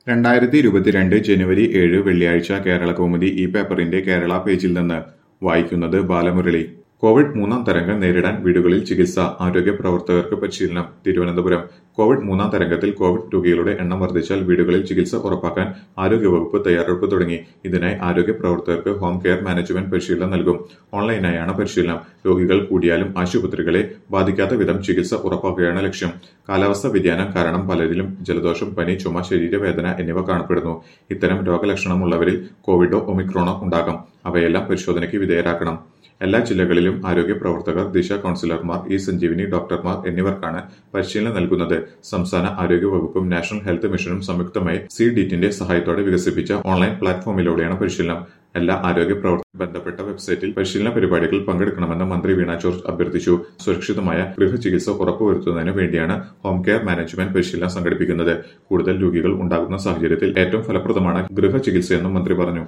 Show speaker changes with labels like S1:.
S1: രണ്ടായിരത്തി ഇരുപത്തിരണ്ട് ജനുവരി ഏഴ് വെള്ളിയാഴ്ച കേരള കൗമുദി ഈ പേപ്പറിന്റെ കേരള പേജിൽ നിന്ന് വായിക്കുന്നത് ബാലമുരളി കോവിഡ് മൂന്നാം തരംഗം നേരിടാൻ വീടുകളിൽ ചികിത്സ ആരോഗ്യ പ്രവർത്തകർക്ക് പരിശീലനം തിരുവനന്തപുരം കോവിഡ് മൂന്നാം തരംഗത്തിൽ കോവിഡ് രോഗികളുടെ എണ്ണം വർദ്ധിച്ചാൽ വീടുകളിൽ ചികിത്സ ഉറപ്പാക്കാൻ ആരോഗ്യവകുപ്പ് തയ്യാറെടുപ്പ് തുടങ്ങി ഇതിനായി ആരോഗ്യ പ്രവർത്തകർക്ക് ഹോം കെയർ മാനേജ്മെന്റ് പരിശീലനം നൽകും ഓൺലൈനായാണ് പരിശീലനം രോഗികൾ കൂടിയാലും ആശുപത്രികളെ ബാധിക്കാത്ത വിധം ചികിത്സ ഉറപ്പാക്കുകയാണ് ലക്ഷ്യം കാലാവസ്ഥ വ്യതിയാനം കാരണം പലരിലും ജലദോഷം പനി ചുമ ശരീരവേദന എന്നിവ കാണപ്പെടുന്നു ഇത്തരം രോഗലക്ഷണമുള്ളവരിൽ കോവിഡോ ഒമിക്രോണോ ഉണ്ടാകാം അവയെല്ലാം പരിശോധനയ്ക്ക് വിധേയരാക്കണം എല്ലാ ജില്ലകളിലും ആരോഗ്യ പ്രവർത്തകർ ദിശ കൌൺസിലർമാർ ഇ സഞ്ജീവിനി ഡോക്ടർമാർ എന്നിവർക്കാണ് പരിശീലനം നൽകുന്നത് സംസ്ഥാന ആരോഗ്യ വകുപ്പും നാഷണൽ ഹെൽത്ത് മിഷനും സംയുക്തമായി സി ഡിറ്റിന്റെ സഹായത്തോടെ വികസിപ്പിച്ച ഓൺലൈൻ പ്ലാറ്റ്ഫോമിലൂടെയാണ് പരിശീലനം എല്ലാ ആരോഗ്യ പ്രവർത്തകർ ബന്ധപ്പെട്ട വെബ്സൈറ്റിൽ പരിശീലന പരിപാടികളിൽ പങ്കെടുക്കണമെന്ന് മന്ത്രി വീണ ജോർജ് അഭ്യർത്ഥിച്ചു സുരക്ഷിതമായ ഗൃഹചികിത്സ ഉറപ്പുവരുത്തുന്നതിന് വേണ്ടിയാണ് ഹോം കെയർ മാനേജ്മെന്റ് പരിശീലനം സംഘടിപ്പിക്കുന്നത് കൂടുതൽ രോഗികൾ ഉണ്ടാകുന്ന സാഹചര്യത്തിൽ ഏറ്റവും ഫലപ്രദമാണ് ഗൃഹചികിത്സയെന്നും മന്ത്രി പറഞ്ഞു